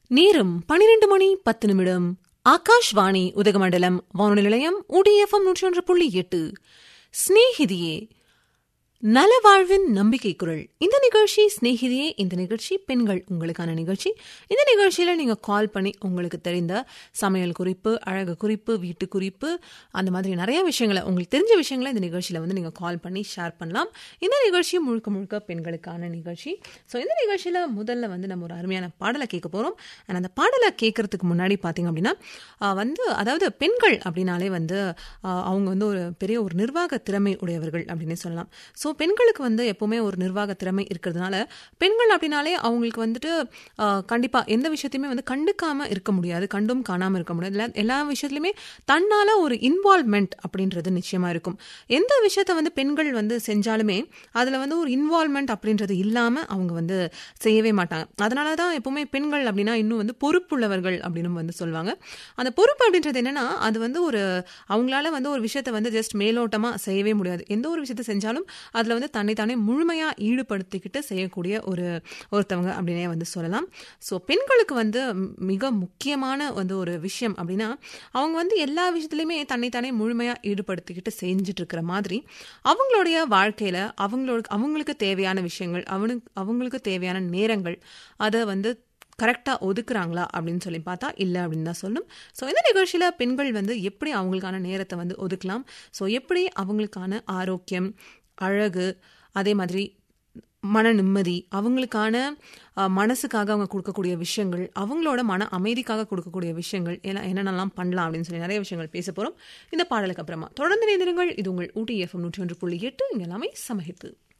நேரம் பனிரெண்டு மணி பத்து நிமிடம் ஆகாஷ்வாணி உதகமண்டலம் வானொலி நிலையம் உடிஎஃப்எம் நூற்றி ஒன்று புள்ளி எட்டு ஸ்நேகிதியே நலவாழ்வின் நம்பிக்கை குரல் இந்த நிகழ்ச்சி ஸ்நேகிதியே இந்த நிகழ்ச்சி பெண்கள் உங்களுக்கான நிகழ்ச்சி இந்த நிகழ்ச்சியில் நீங்கள் கால் பண்ணி உங்களுக்கு தெரிந்த சமையல் குறிப்பு அழகு குறிப்பு வீட்டு குறிப்பு அந்த மாதிரி நிறைய விஷயங்களை உங்களுக்கு தெரிஞ்ச விஷயங்களை இந்த நிகழ்ச்சியில் வந்து நீங்கள் கால் பண்ணி ஷேர் பண்ணலாம் இந்த நிகழ்ச்சி முழுக்க முழுக்க பெண்களுக்கான நிகழ்ச்சி ஸோ இந்த நிகழ்ச்சியில் முதல்ல வந்து நம்ம ஒரு அருமையான பாடலை கேட்க போகிறோம் அண்ட் அந்த பாடலை கேட்கறதுக்கு முன்னாடி பார்த்தீங்க அப்படின்னா ஆஹ் வந்து அதாவது பெண்கள் அப்படின்னாலே வந்து ஆஹ் அவங்க வந்து ஒரு பெரிய ஒரு நிர்வாக திறமை உடையவர்கள் அப்படின்னு சொல்லலாம் ஸோ பெண்களுக்கு வந்து எப்பவுமே ஒரு நிர்வாக திறமை இருக்கிறதுனால பெண்கள் அப்படின்னாலே அவங்களுக்கு வந்துட்டு கண்டிப்பாக எந்த விஷயத்தையுமே வந்து கண்டுக்காம இருக்க முடியாது கண்டும் காணாமல் இருக்க முடியாது எல்லா எல்லா விஷயத்துலையுமே தன்னால ஒரு இன்வால்மெண்ட் அப்படின்றது நிச்சயமா இருக்கும் எந்த விஷயத்த வந்து பெண்கள் வந்து செஞ்சாலுமே அதில் வந்து ஒரு இன்வால்மெண்ட் அப்படின்றது இல்லாமல் அவங்க வந்து செய்யவே மாட்டாங்க அதனால தான் எப்பவுமே பெண்கள் அப்படின்னா இன்னும் வந்து பொறுப்புள்ளவர்கள் அப்படின்னு வந்து சொல்லுவாங்க அந்த பொறுப்பு அப்படின்றது என்னன்னா அது வந்து ஒரு அவங்களால வந்து ஒரு விஷயத்த வந்து ஜஸ்ட் மேலோட்டமாக செய்யவே முடியாது எந்த ஒரு விஷயத்த செஞ்சாலும் அதில் வந்து தன்னை தானே முழுமையாக ஈடுபடுத்திக்கிட்டு செய்யக்கூடிய ஒரு ஒருத்தவங்க அப்படின்னே வந்து சொல்லலாம் ஸோ பெண்களுக்கு வந்து மிக முக்கியமான வந்து ஒரு விஷயம் அப்படின்னா அவங்க வந்து எல்லா விஷயத்துலையுமே தன்னைத்தானே முழுமையாக ஈடுபடுத்திக்கிட்டு செஞ்சுட்டு இருக்கிற மாதிரி அவங்களுடைய வாழ்க்கையில் அவங்களோட அவங்களுக்கு தேவையான விஷயங்கள் அவனுக்கு அவங்களுக்கு தேவையான நேரங்கள் அதை வந்து கரெக்டாக ஒதுக்குறாங்களா அப்படின்னு சொல்லி பார்த்தா இல்லை அப்படின்னு தான் சொல்லணும் ஸோ இந்த நிகழ்ச்சியில் பெண்கள் வந்து எப்படி அவங்களுக்கான நேரத்தை வந்து ஒதுக்கலாம் ஸோ எப்படி அவங்களுக்கான ஆரோக்கியம் அழகு அதே மாதிரி மன நிம்மதி அவங்களுக்கான மனசுக்காக அவங்க கொடுக்கக்கூடிய விஷயங்கள் அவங்களோட மன அமைதிக்காக கொடுக்கக்கூடிய விஷயங்கள் எல்லாம் என்னென்னலாம் பண்ணலாம் அப்படின்னு சொல்லி நிறைய விஷயங்கள் பேச போகிறோம் இந்த பாடலுக்கு அப்புறமா தொடர்ந்து நேந்திரங்கள் இது உங்கள் ஊட்டி எஃப்எம் நூற்றி ஒன்று புள்ளி எட்டு இங்கே எல்லாமே சமகித்து